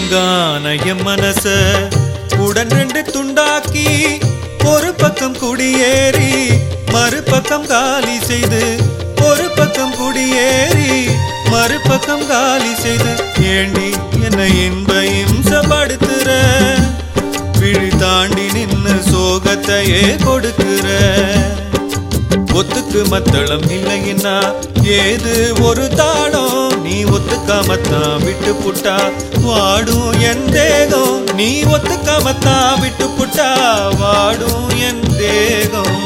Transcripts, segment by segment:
ஒழுங்கான என் மனச உடன் ரெண்டு துண்டாக்கி ஒரு பக்கம் குடியேறி மறுபக்கம் காலி செய்து ஒரு பக்கம் குடியேறி மறுபக்கம் காலி செய்து ஏண்டி என்னை இன்ப இம்சப்படுத்துற விழி தாண்டி நின்னு சோகத்தையே கொடுக்கிற ஒத்துக்கு மத்தளம் இல்லைன்னா ஏது ஒரு தாளம் நீ ஒத்துக்காமத்தான் விட்டு புட்டா வாடும் என் தேகம் நீ ஒத்துக்காமத்தான் விட்டு புட்டா வாடும் என் தேகம்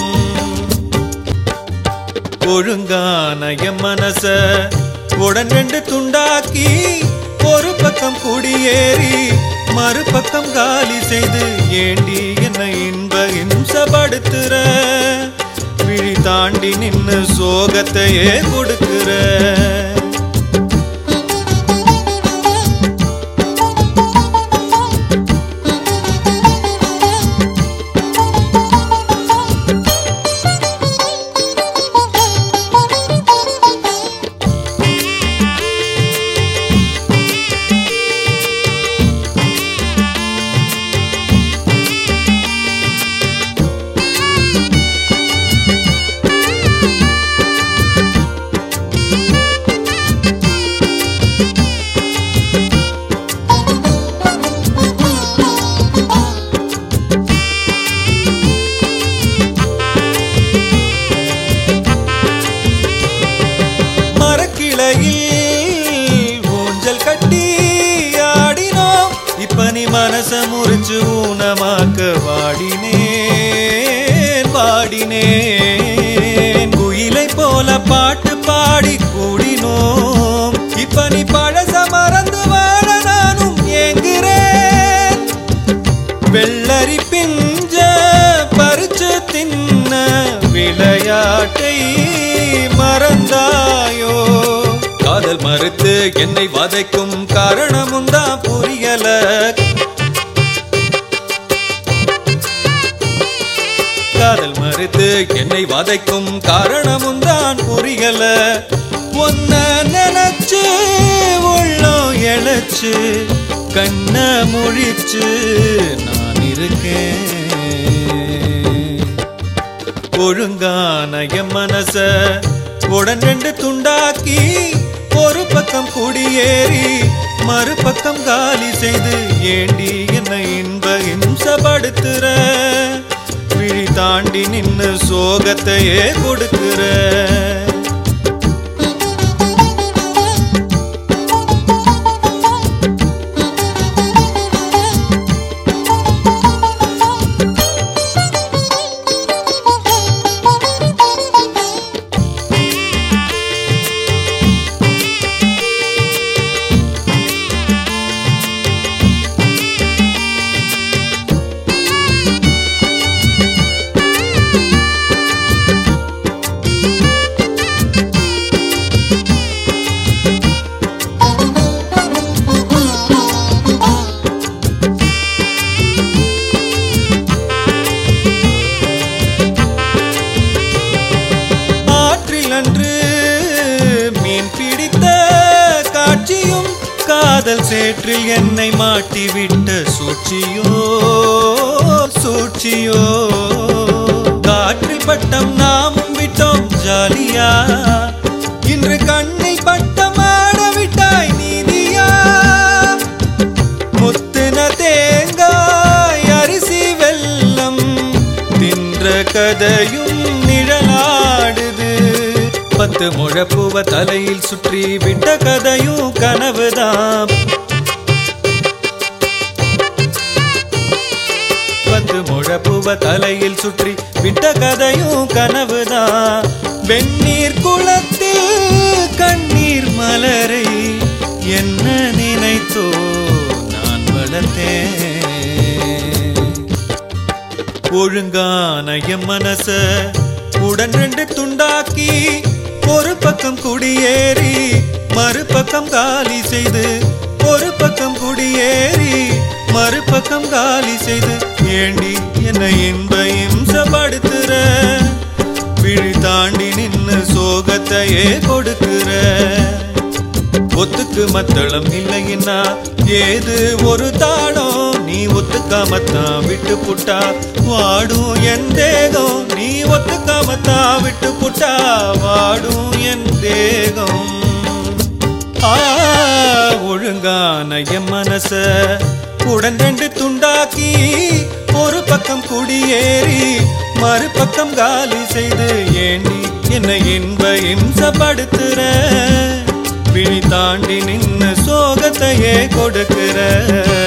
ஒழுங்கான என் மனச உடன் ரெண்டு துண்டாக்கி ஒரு பக்கம் குடியேறி மறுபக்கம் காலி செய்து ஏண்டி என்னை இன்ப இம்சப்படுத்துற விழி தாண்டி நின்னு சோகத்தையே கொடுக்கிற மரக்கிளையில் ஊஞ்சல் கட்டி ஆடினோம் இப்ப நீ மனச முறிச்சு ஊனமாக்க வாடினேன் வாடினேன் குயிலை போல பாட்டு பாடி கூடினோம் இப்ப நீ பழச மறந்து வாழ நானும் ஏங்குறேன் வெள்ளரி பிஞ்ச பறிச்சு தின்ன விளையாட்டை மறந்தாயோ காதல் மறுத்து என்னை வதைக்கும் காரணமும் தான் புரியல காதல் மறுத்து என்னை வதைக்கும் காரணமும் தான் புரியல ஒன்ன நினைச்சு உள்ளம் எழச்சு கண்ண முழிச்சு நான் இருக்கேன் ஒழுங்கான என் மனச உடன் ரெண்டு துண்டாக்கி ஒரு பக்கம் குடியேறி மறுபக்கம் காலி செய்து ஏண்டி என்னை இன்ப இம்சப்படுத்துற விழி தாண்டி நின்னு சோகத்தையே கொடுக்கிற ஆற்றில் அன்று மீன் பிடித்த காட்சியும் காதல் சேற்றில் என்னை மாட்டிவிட்ட சூழ்ச்சியோ சூழ்ச்சியோ காற்றில் பட்டம் நாமும் விட்டோம் ஜாலியா இன்று கண்ணில் பட்டம் ஆட விட்டாய் நீதியா முத்துன தேங்காய் அரிசி வெல்லம் தின்ற கதையும் நிழலாடுது பத்து முழப்புவ தலையில் சுற்றி விட்ட கதையும் கனவுதான் பத்து முழப்புவ தலையில் சுற்றி விட்ட கதையும் கனவுதான் வெந்நீர் குளத்தில் கண்ணீர் மலரை என்ன நினைத்தோ நான் வளர்த்தேன் ஒழுங்கான என் மனச உடன் ரெண்டு துண்டாக்கி ஒரு பக்கம் குடியேறி மறுபக்கம் காலி செய்து ஒரு பக்கம் குடியேறி மறுபக்கம் காலி செய்து ஏண்டி என்னை இன்ப இம்சப்படுத்துற விழி தாண்டி நின்னு சோகத்தையே கொடுக்கிற ஒத்துக்கு மத்தளம் இல்லைன்னா ஏது ஒரு தாடம் நீ ஒத்துக்காமத்தான் விட்டு புட்டா வாடும் என் தேகம் நீ ஒத்துக்காமத்தான் விட்டு புட்டா வாடும் என் தேகம் ஆ ஒழுங்கான என் மனச உடன் ரெண்டு துண்டாக்கி ஒரு பக்கம் குடியேறி மறுபக்கம் காலி செய்து ஏண்டி என்னை இன்ப இம்சப்படுத்துற விழி தாண்டி நின்னு சோகத்தையே கொடுக்கிற